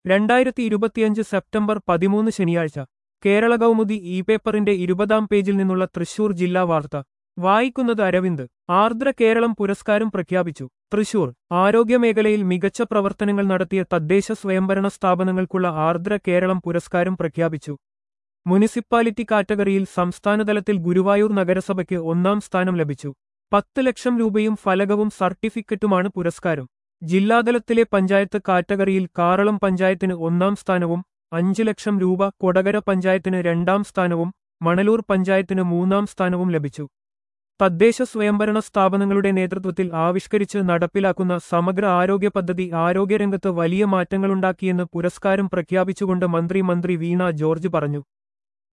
രണ്ടായിരത്തി ഇരുപത്തിയഞ്ച് സെപ്റ്റംബർ പതിമൂന്ന് ശനിയാഴ്ച കേരള കൗമുദി ഇ പേപ്പറിന്റെ ഇരുപതാം പേജിൽ നിന്നുള്ള തൃശൂർ ജില്ലാ വാർത്ത വായിക്കുന്നത് അരവിന്ദ് ആർദ്ര കേരളം പുരസ്കാരം പ്രഖ്യാപിച്ചു തൃശൂർ ആരോഗ്യമേഖലയിൽ മികച്ച പ്രവർത്തനങ്ങൾ നടത്തിയ തദ്ദേശ സ്വയംഭരണ സ്ഥാപനങ്ങൾക്കുള്ള ആർദ്ര കേരളം പുരസ്കാരം പ്രഖ്യാപിച്ചു മുനിസിപ്പാലിറ്റി കാറ്റഗറിയിൽ സംസ്ഥാനതലത്തിൽ ഗുരുവായൂർ നഗരസഭയ്ക്ക് ഒന്നാം സ്ഥാനം ലഭിച്ചു പത്ത് ലക്ഷം രൂപയും ഫലകവും സർട്ടിഫിക്കറ്റുമാണ് പുരസ്കാരം ജില്ലാതലത്തിലെ പഞ്ചായത്ത് കാറ്റഗറിയിൽ കാറളം പഞ്ചായത്തിന് ഒന്നാം സ്ഥാനവും അഞ്ച് ലക്ഷം രൂപ കൊടകര പഞ്ചായത്തിന് രണ്ടാം സ്ഥാനവും മണലൂർ പഞ്ചായത്തിന് മൂന്നാം സ്ഥാനവും ലഭിച്ചു തദ്ദേശ സ്വയംഭരണ സ്ഥാപനങ്ങളുടെ നേതൃത്വത്തിൽ ആവിഷ്കരിച്ച് നടപ്പിലാക്കുന്ന സമഗ്ര ആരോഗ്യ പദ്ധതി ആരോഗ്യരംഗത്ത് വലിയ മാറ്റങ്ങളുണ്ടാക്കിയെന്ന് പുരസ്കാരം പ്രഖ്യാപിച്ചുകൊണ്ട് മന്ത്രി മന്ത്രി വീണ ജോർജ് പറഞ്ഞു